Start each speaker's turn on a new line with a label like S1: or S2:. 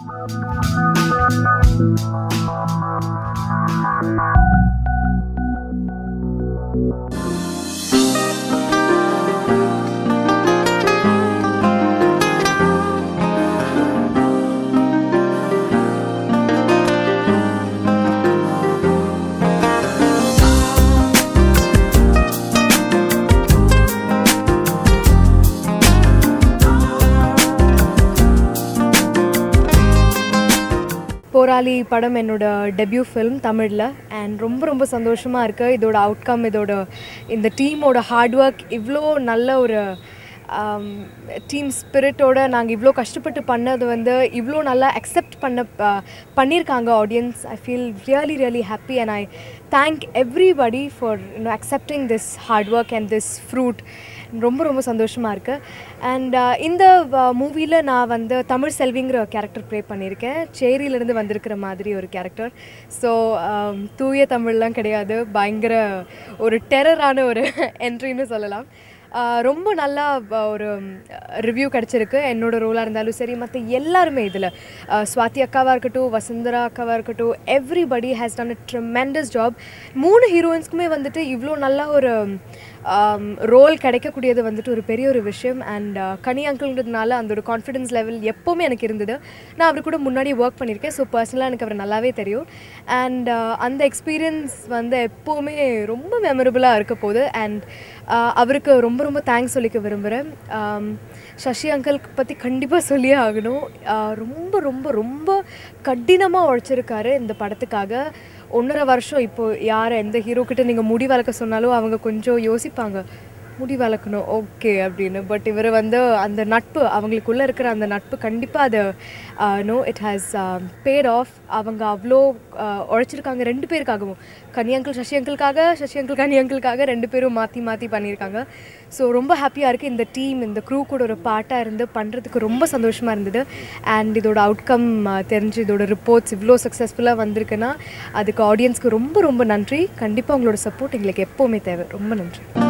S1: போராளி படம் என்னோட டெபியூ ஃபிலிம் தமிழில் அண்ட் ரொம்ப ரொம்ப சந்தோஷமாக இருக்குது இதோட அவுட்கம் இதோட இந்த டீமோட ஹார்ட் ஒர்க் இவ்வளோ நல்ல ஒரு டீம் ஸ்பிரிட்டோட நாங்கள் இவ்வளோ கஷ்டப்பட்டு பண்ணது வந்து இவ்வளோ நல்லா அக்செப்ட் பண்ண ப- பண்ணியிருக்காங்க audience I feel really really happy and I thank everybody for you know accepting this hard work and this fruit ரொம்ப ரொம்ப சந்தோஷமாக இருக்குது அண்ட் இந்த மூவியில் நான் வந்து தமிழ் செல்விங்கிற கேரக்டர் ப்ளே பண்ணியிருக்கேன் சேரியிலேருந்து வந்திருக்கிற மாதிரி ஒரு கேரக்டர் ஸோ தூய தமிழ்லாம் கிடையாது பயங்கர ஒரு டெரரான ஒரு என்ட்ரின்னு சொல்லலாம் ஆஹ் ரொம்ப நல்லா வ- ஒரு ரிவ்யூ கிடச்சிருக்கு என்னோட ரோலாக இருந்தாலும் சரி மற்ற எல்லாருமே இதில் ஸ்வாதி அக்காவாக இருக்கட்டும் வசுந்தரா அக்காவாக இருக்கட்டும் everybody has done a tremendous job மூணு ஹீரோயின்ஸ்க்குமே வந்துட்டு இவ்வளோ நல்ல ஒரு ரோல் கிடைக்கக்கூடியது வந்துட்டு ஒரு பெரிய ஒரு விஷயம் அண்ட் கனி அங்கிள்ன்றதுனால அந்த ஒரு கான்ஃபிடன்ஸ் லெவல் எப்போவுமே எனக்கு இருந்தது நான் அவர் கூட முன்னாடி ஒர்க் பண்ணியிருக்கேன் ஸோ பர்சனலாக எனக்கு அவர் நல்லாவே தெரியும் அண்ட் அந்த எக்ஸ்பீரியன்ஸ் வந்து எப்போவுமே ரொம்ப மெமரபுளாக இருக்க போகுது அண்ட் அவருக்கு ரொம்ப ரொம்ப தேங்க்ஸ் சொல்லிக்க விரும்புகிறேன் சசி அங்கிள்க்கு பற்றி கண்டிப்பாக சொல்லியே ஆகணும் ஆஹ் ரொம்ப ரொம்ப ரொம்ப கடினமாக உழைச்சிருக்காரு இந்த படத்துக்காக ஒன்றரை வருஷம் இப்போ யாரை எந்த ஹீரோ கிட்ட நீங்கள் முடி வளர்க்க சொன்னாலும் அவங்க கொஞ்சம் யோசிப்பாங்க முடி வளர்க்கணும் ஓகே அப்படின்னு பட் இவர் வந்து அந்த நட்பு அவங்களுக்குள்ளே இருக்கிற அந்த நட்பு கண்டிப்பாக அது no it has paid off அவங்க அவ்வளோ ஆஹ், உழைச்சிருக்காங்க ரெண்டு பேருக்காகவும் கனி அங்கிள் சசி அங்கிள்காக சசி அங்கிள் கனி அங்கிள்காக ரெண்டு பேரும் மாற்றி மாற்றி பண்ணியிருக்காங்க ஸோ ரொம்ப ஹாப்பியாக இருக்குது இந்த டீம் இந்த க்ரூ கூட ஒரு பாட்டாக இருந்து பண்ணுறதுக்கு ரொம்ப சந்தோஷமாக இருந்தது அண்ட் இதோட அவுட்கம் தெரிஞ்சு இதோட ரிப்போர்ட்ஸ் இவ்வளோ சக்ஸஸ்ஃபுல்லாக வந்திருக்குன்னா அதுக்கு ஆடியன்ஸ்க்கு ரொம்ப ரொம்ப நன்றி கண்டிப்பாக உங்களோட சப்போர்ட் எங்களுக்கு எப்போவுமே தேவை ரொம்ப நன்றி